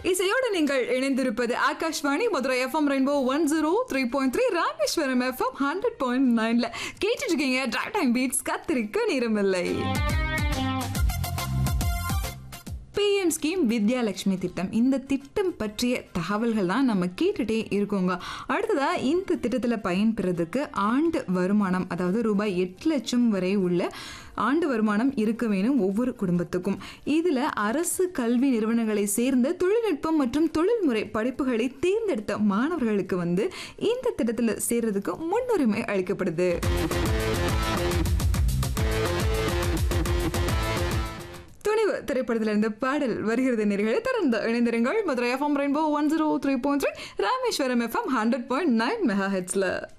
இசையோடு நீங்கள் இணைந்திருப்பது Akashvani Madurai FM rainbow one zero three point three Rameswaram FM hundred point நைன்ல கேட்டுட்டு இருக்கீங்க டிராக் டைம் பீட்ஸ் கத்திரிக்க நேரமில்லை பிஎம் ஸ்கீம் வித்யாலட்சுமி திட்டம் இந்த திட்டம் பற்றிய தகவல்கள் தான் நம்ம கேட்டுட்டே இருக்கோங்க அடுத்ததா இந்த திட்டத்தில் பயன்பெறதுக்கு ஆண்டு வருமானம் அதாவது ரூபாய் எட்டு லட்சம் வரை உள்ள ஆண்டு வருமானம் இருக்க வேணும் ஒவ்வொரு குடும்பத்துக்கும் இதில் அரசு கல்வி நிறுவனங்களை சேர்ந்த தொழில்நுட்பம் மற்றும் தொழில்முறை படிப்புகளை தேர்ந்தெடுத்த மாணவர்களுக்கு வந்து இந்த திட்டத்தில் சேர்றதுக்கு முன்னுரிமை அளிக்கப்படுது துணிவு திரைப்படத்தில் இருந்து பாடல் வருகிறது நேர்களை தொடர்ந்து இணைந்திருங்கள் Madurai FM rainbow one zero three point three Rameswaram FM hundred point nine mega ஹெட்ஸில்